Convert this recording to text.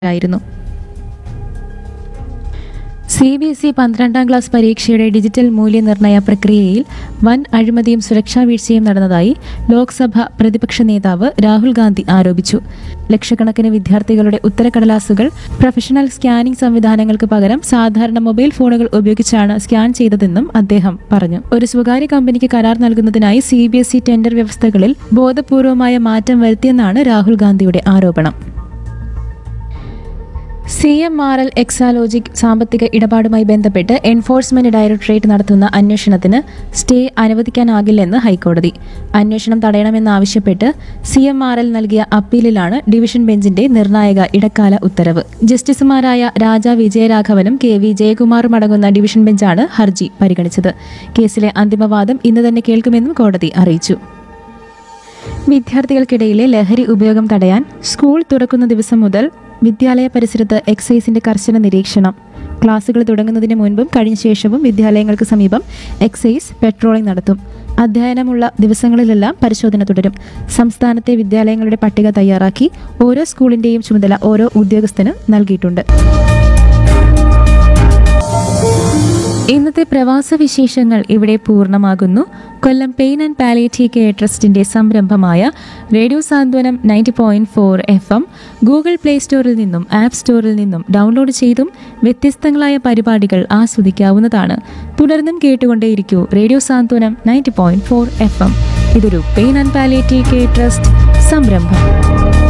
ആയിരുന്നു C B S E പന്ത്രണ്ടാം class പരീക്ഷയുടെ ഡിജിറ്റൽ മൂല്യനിർണ്ണയ പ്രക്രിയയിൽ വൻ അഴിമതിയും സുരക്ഷാ വീഴ്ചയും നടന്നതായി ലോക്സഭ പ്രതിപക്ഷ നേതാവ് രാഹുൽ ഗാന്ധി ആരോപിച്ചു ലക്ഷക്കണക്കിന് വിദ്യാർത്ഥികളുടെ ഉത്തരക്കടലാസുകൾ പ്രൊഫഷണൽ സ്കാനിംഗ് സംവിധാനങ്ങൾക്ക് പകരം സാധാരണ മൊബൈൽ ഫോണുകൾ ഉപയോഗിച്ചാണ് സ്കാൻ ചെയ്തതെന്നും അദ്ദേഹം പറഞ്ഞു ഒരു സ്വകാര്യ കമ്പനിക്ക് കരാർ നൽകുന്നതിനായി C B S E tender വ്യവസ്ഥകളിൽ ബോധപൂർവമായ മാറ്റം വരുത്തിയെന്നാണ് രാഹുൽ ഗാന്ധിയുടെ ആരോപണം C M R L Exalogic സാമ്പത്തിക ഇടപാടുമായി ബന്ധപ്പെട്ട് എൻഫോഴ്സ്മെന്റ് ഡയറക്ടറേറ്റ് നടത്തുന്ന അന്വേഷണത്തിന് സ്റ്റേ അനുവദിക്കാനാകില്ലെന്ന് ഹൈക്കോടതി അന്വേഷണം തടയണമെന്നാവശ്യപ്പെട്ട് സി എം ആർ എൽ നൽകിയ അപ്പീലിലാണ് ഡിവിഷൻ ബെഞ്ചിന്റെ നിർണായക ഇടക്കാല ഉത്തരവ് ജസ്റ്റിസുമാരായ രാജ വിജയരാഘവനും കെ വി ജയകുമാറും അടങ്ങുന്ന ഡിവിഷൻ ബെഞ്ചാണ് ഹർജി പരിഗണിച്ചത് കേസിലെ അന്തിമവാദം ഇന്ന് തന്നെ കേൾക്കുമെന്നും കോടതി അറിയിച്ചു വിദ്യാർത്ഥികൾക്കിടയിലെ ലഹരി ഉപയോഗം തടയാൻ സ്കൂൾ തുറക്കുന്ന ദിവസം മുതൽ വിദ്യാലയ പരിസരത്ത് എക്സൈസിന്റെ കർശന നിരീക്ഷണം ക്ലാസുകൾ തുടങ്ങുന്നതിന് മുൻപും കഴിഞ്ഞ ശേഷവും വിദ്യാലയങ്ങൾക്ക് സമീപം എക്സൈസ് പെട്രോളിംഗ് നടത്തും അധ്യയനമുള്ള ദിവസങ്ങളിലെല്ലാം പരിശോധന തുടരും സംസ്ഥാനത്തെ വിദ്യാലയങ്ങളുടെ പട്ടിക തയ്യാറാക്കി ഓരോ സ്കൂളിന്റെയും ചുമതല ഓരോ ഉദ്യോഗസ്ഥന് നൽകിയിട്ടുണ്ട് ഇന്നത്തെ പ്രവാസ വിശേഷങ്ങൾ ഇവിടെ പൂർണ്ണമാകുന്നു Kollam pain and palliative care ട്രസ്റ്റിന്റെ സംരംഭമായ radio Santhwanam ninety point four F M Google play സ്റ്റോറിൽ നിന്നും ആപ്പ് സ്റ്റോറിൽ നിന്നും ഡൗൺലോഡ് ചെയ്തും വ്യത്യസ്തങ്ങളായ പരിപാടികൾ ആസ്വദിക്കാവുന്നതാണ് തുടർന്നും കേട്ടുകൊണ്ടേയിരിക്കൂ radio Santhwanam ninety point four F M ഇതൊരു pain and palliative care trust സംരംഭം